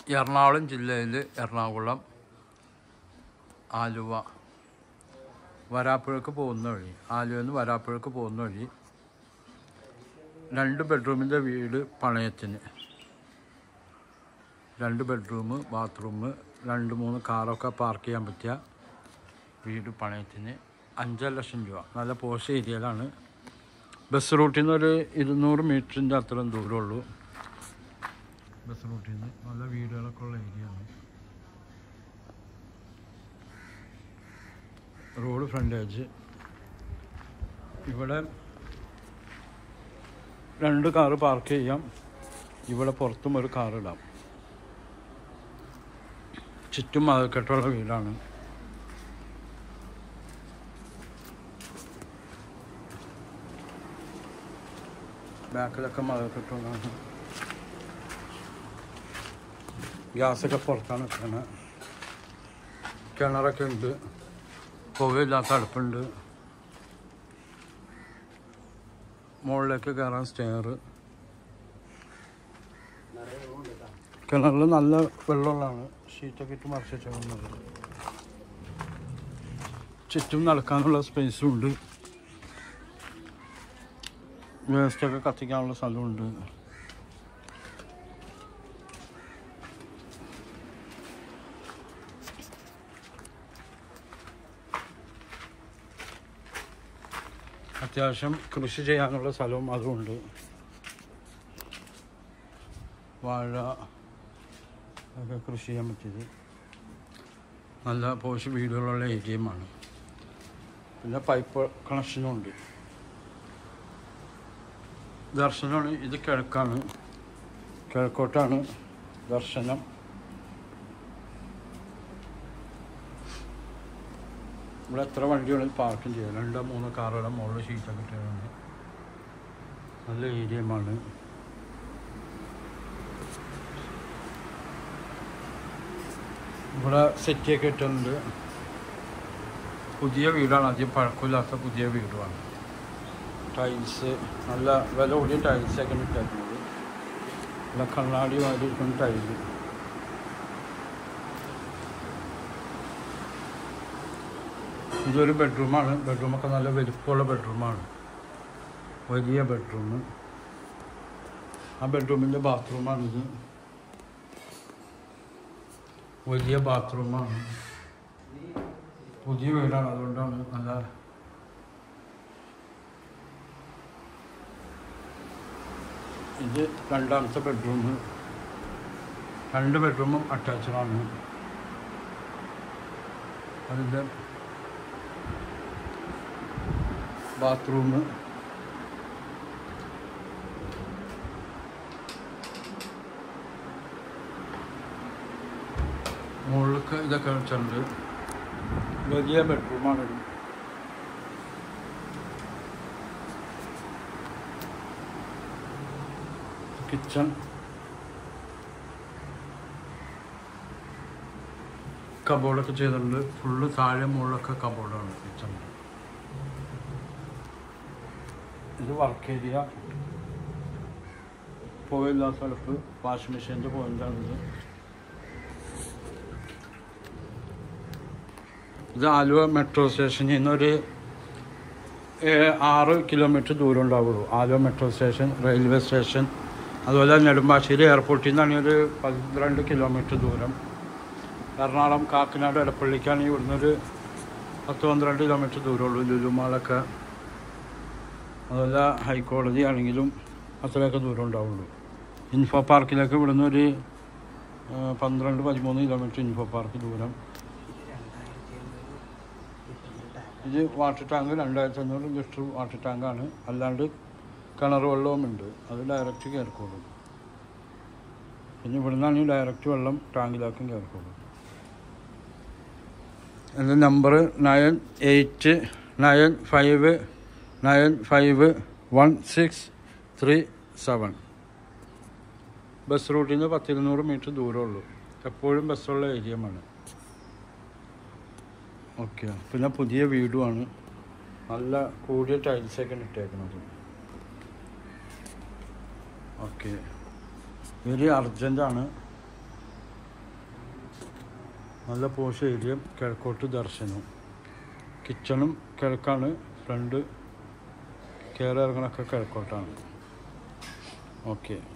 എറണാകുളം ജില്ലയിൽ എറണാകുളം ആലുവ വരാപ്പുഴക്ക് പോകുന്ന വഴി ആലുവയിൽ നിന്ന് വരാപ്പുഴക്ക് പോകുന്ന വഴി രണ്ട് ബെഡ്റൂമിൻ്റെ വീട് പണയത്തിന് രണ്ട് ബെഡ്റൂം ബാത്റൂം രണ്ട് മൂന്ന് കാറൊക്കെ പാർക്ക് ചെയ്യാൻ പറ്റിയ വീട് പണയത്തിന് അഞ്ചര ലക്ഷം രൂപ നല്ല പോസ്റ്റ് ഏരിയയിലാണ് ബസ് റൂട്ടിൽ നിന്ന് ഒരു ഇരുന്നൂറ് മീറ്ററിൻ്റെ അത്രയും ദൂരമുള്ളൂ ബസ് റൂട്ടിൽ നിന്ന് നല്ല വീടുകളൊക്കെ ഉള്ള ഏരിയയാണ് റോഡ് ഫ്രണ്ടേജ് ഇവിടെ രണ്ട് കാറ് പാർക്ക് ചെയ്യാം ഇവിടെ പുറത്തും ഒരു കാർ ഇടാം ചുറ്റും മതക്കെട്ടുള്ള വീടാണ് ബാക്കിലൊക്കെ മതക്കെട്ടുള്ളതാണ് ഗ്യാസൊക്കെ പുറത്താണ് വെക്കണത് കിണറൊക്കെ ഉണ്ട് പുകയില്ലാത്ത അടുപ്പുണ്ട് മുകളിലേക്ക് കയറാൻ സ്റ്റെയർ കിണറിൽ നല്ല വെള്ളമുള്ളതാണ് ഷീറ്റൊക്കെ ഇട്ട് മറിച്ച് വെച്ചേക്കുന്നത് ചുറ്റും നടക്കാനുള്ള സ്പേസും ഉണ്ട് വേസ്റ്റൊക്കെ കത്തിക്കാനുള്ള സ്ഥലമുണ്ട് അത്യാവശ്യം കൃഷി ചെയ്യാനുള്ള സ്ഥലവും അതുമുണ്ട് വാഴ ഒക്കെ കൃഷി ചെയ്യാൻ പറ്റിയത് നല്ല പോഷ് വീടുകളുള്ള ഏരിയയുമാണ് പിന്നെ പൈപ്പ് കണക്ഷനും ഉണ്ട് ദർശനമാണ് ഇത് കിഴക്കാണ് കിഴക്കോട്ടാണ് ദർശനം ഇവിടെ എത്ര വണ്ടികളും പാർക്കും ചെയ്യാം രണ്ടോ മൂന്നോ കാറുകളുടെ മുകളിൽ ഷീറ്റൊക്കെ ഇട്ടിട്ടുണ്ട് നല്ല ഏരിയമാണ് ഇവിടെ സെറ്റിയൊക്കെ ഇട്ടിട്ടുണ്ട് പുതിയ വീടാണ് അധികം പഴക്കമില്ലാത്ത പുതിയ വീടുമാണ് ടൈൽസ് നല്ല വില കൂടിയ ടൈൽസൊക്കെ ഇട്ടേക്കുന്നത് നല്ല കണ്ണാടി വാരിയിരിക്കുന്ന ടൈല് ഇതൊരു ബെഡ്റൂമാണ് ബെഡ്റൂമൊക്കെ നല്ല വലുപ്പമുള്ള ബെഡ്റൂമാണ് വലിയ ബെഡ്റൂം ആ ബെഡ്റൂമിൻ്റെ ബാത്റൂമാണിത് വലിയ ബാത്റൂമാണ് പുതിയ വീടാണ് അതുകൊണ്ടാണ് നല്ല ഇത് രണ്ടാമത്തെ ബെഡ്റൂം രണ്ട് ബെഡ്റൂമും അറ്റാച്ചഡാണ് അതിൻ്റെ ബാത്റൂം മുകളിലേക്ക് ഇതൊക്കെ വെച്ചിട്ടുണ്ട് വലിയ ബെഡ്റൂമാണ് ഇത്. കിച്ചൺ കബോർഡൊക്കെ ചെയ്തിട്ടുണ്ട് ഫുള്ള് താഴെ മുകളിലൊക്കെ കബോർഡാണ് കിച്ചൺ ഇത് വർക്ക് ഏരിയ പോയില്ലാത്ത സ്ഥലത്ത് വാഷിംഗ് മെഷീൻ്റെ പോയിന്റാണിത് ഇത് ആലുവ മെട്രോ സ്റ്റേഷനിൽ നിന്നൊരു ഏ- ആറ് കിലോമീറ്റർ ദൂരം ഉണ്ടാവുള്ളൂ Aluva metro station railway station അതുപോലെ നെടുമ്പാശ്ശേരി എയർപോർട്ടിൽ നിന്നാണെങ്കിൽ ഒരു പന്ത്രണ്ട് കിലോമീറ്റർ ദൂരം എറണാകുളം കാക്കനാട് എടപ്പള്ളിക്കാണെങ്കിൽ ഇവിടുന്ന് ഒരു പത്ത് പന്ത്രണ്ട് കിലോമീറ്റർ ദൂരമുള്ളൂ ലുലുമാളൊക്കെ അതുപോലെ ഹൈക്കോടതി ആണെങ്കിലും അത്രയൊക്കെ ദൂരം ഉണ്ടാവുള്ളൂ ഇൻഫോ പാർക്കിലേക്ക് ഇവിടുന്ന് ഒരു ആ, പന്ത്രണ്ട് പതിമൂന്ന് കിലോമീറ്റർ ഇൻഫോ പാർക്ക് ദൂരം ഇത് വാട്ടർ ടാങ്ക് രണ്ടായിരത്തി അഞ്ഞൂറ് ലിറ്റർ വാട്ടർ ടാങ്കാണ് അല്ലാണ്ട് കിണർ വെള്ളവും ഉണ്ട് അത് ഡയറക്റ്റ് കയറിക്കോളും പിന്നെ ഇവിടെ നിന്നാണെങ്കിൽ ഡയറക്റ്റ് വെള്ളം ടാങ്കിലേക്കും കയറിക്കോളും എൻ്റെ number nine eight nine five nine five one six three seven bus റൂട്ടിൽ നിന്ന് പത്തിരുന്നൂറ് മീറ്റർ ദൂരമുള്ളൂ എപ്പോഴും ബസ്സുള്ള ഏരിയമാണ് ഓക്കെ പിന്നെ പുതിയ വീടുമാണ് നല്ല കൂടിയ ടൈൽസൊക്കെയാണ് ഇട്ടേക്കുന്നത് ഓക്കെ വെരി അർജൻറ്റാണ് നല്ല പോഷ് ഏരിയ കിഴക്കോട്ട് ദർശനവും കിച്ചണും കിഴക്കാണ് ഫ്രണ്ട് കയറി ഇറങ്ങണമൊക്കെ കിഴക്കോട്ടാണ് ഓക്കെ